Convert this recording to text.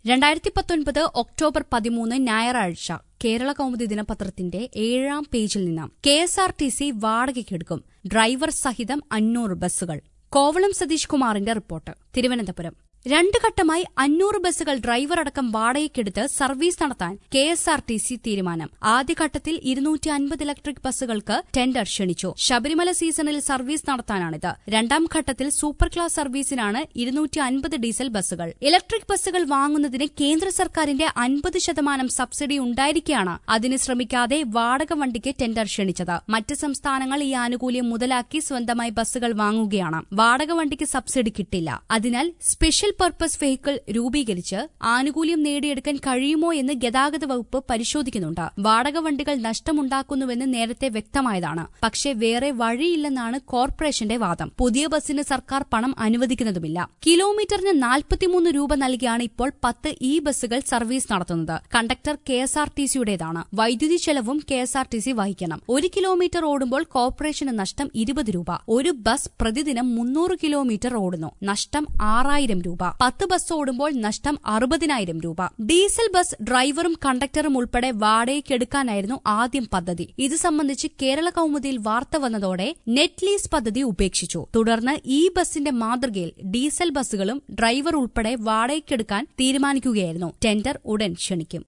രണ്ടായിരത്തി പത്തൊൻപത് ഒക്ടോബർ പതിമൂന്ന് ഞായറാഴ്ച കേരള കൗമുദി ദിനപത്രത്തിന്റെ ഏഴാം പേജിൽ നിന്ന് K S R T C വാടകയ്ക്കെടുക്കും ഡ്രൈവർ സഹിതം അഞ്ഞൂറ് ബസ്സുകൾ കോവളം സതീഷ് കുമാറിന്റെ റിപ്പോർട്ട് തിരുവനന്തപുരം രണ്ട് ഘട്ടമായി അഞ്ഞൂറ് ബസ്സുകൾ ഡ്രൈവർ അടക്കം വാടകയ്ക്കെടുത്ത് സർവീസ് നടത്താൻ K S R T C തീരുമാനം ആദ്യഘട്ടത്തിൽ ഇരുന്നൂറ്റി അൻപത് ഇലക്ട്രിക് ബസ്സുകൾക്ക് ടെൻഡർ ക്ഷണിച്ചു ശബരിമല സീസണിൽ സർവീസ് നടത്താനാണിത് രണ്ടാം ഘട്ടത്തിൽ സൂപ്പർ ക്ലാസ് സർവീസിനാണ് ഇരുന്നൂറ്റി അൻപത് ഡീസൽ ബസ്സുകൾ ഇലക്ട്രിക് ബസ്സുകൾ വാങ്ങുന്നതിന് കേന്ദ്ര സർക്കാരിന്റെ അൻപത് ശതമാനം സബ്സിഡി ഉണ്ടായിരിക്കെയാണ് അതിന് ശ്രമിക്കാതെ വാടക വണ്ടിക്ക് ടെൻഡർ ക്ഷണിച്ചത് മറ്റ് സംസ്ഥാനങ്ങൾ ഈ ആനുകൂല്യം മുതലാക്കി സ്വന്തമായി ബസ്സുകൾ വാങ്ങുകയാണ് വാടക വണ്ടിക്ക് സബ്സിഡി കിട്ടില്ല അതിനാൽ സ്പെഷ്യൽ പർപ്പസ് വെഹിക്കിൾ രൂപീകരിച്ച് ആനുകൂല്യം നേടിയെടുക്കാൻ കഴിയുമോ എന്ന് ഗതാഗത വകുപ്പ് പരിശോധിക്കുന്നുണ്ട് വാടക വണ്ടികൾ നഷ്ടമുണ്ടാക്കുന്നുവെന്ന് നേരത്തെ വ്യക്തമായതാണ് പക്ഷേ വേറെ വഴിയില്ലെന്നാണ് കോർപ്പറേഷന്റെ വാദം പുതിയ ബസ്സിന് സർക്കാർ പണം അനുവദിക്കുന്നതുമില്ല കിലോമീറ്ററിന് നാൽപ്പത്തിമൂന്ന് രൂപ നൽകിയാണ് ഇപ്പോൾ പത്ത് ഇ ബസ്സുകൾ സർവീസ് നടത്തുന്നത് conductor K S R T സിയുടേതാണ് വൈദ്യുതി ചെലവും K S R T C വഹിക്കണം ഒരു കിലോമീറ്റർ ഓടുമ്പോൾ കോർപ്പറേഷന് നഷ്ടം ഇരുപത് രൂപ ഒരു ബസ് പ്രതിദിനം മുന്നൂറ് കിലോമീറ്റർ ഓടുന്നു നഷ്ടം ആറായിരം രൂപ പത്ത് ബസ് ഓടുമ്പോൾ നഷ്ടം അറുപതിനായിരം രൂപ ഡീസൽ ബസ് ഡ്രൈവറും കണ്ടക്ടറും ഉൾപ്പെടെ വാടകയ്ക്കെടുക്കാനായിരുന്നു ആദ്യം പദ്ധതി ഇത് സംബന്ധിച്ച് കേരള കൌമുദിയിൽ വാർത്ത വന്നതോടെ നെറ്റ് ലീസ് പദ്ധതി ഉപേക്ഷിച്ചു തുടർന്ന് ഈ ബസിന്റെ മാതൃകയിൽ ഡീസൽ ബസ്സുകളും ഡ്രൈവർ ഉൾപ്പെടെ വാടകയ്ക്കെടുക്കാൻ തീരുമാനിക്കുകയായിരുന്നു ടെൻഡർ ഉടൻ ക്ഷണിക്കും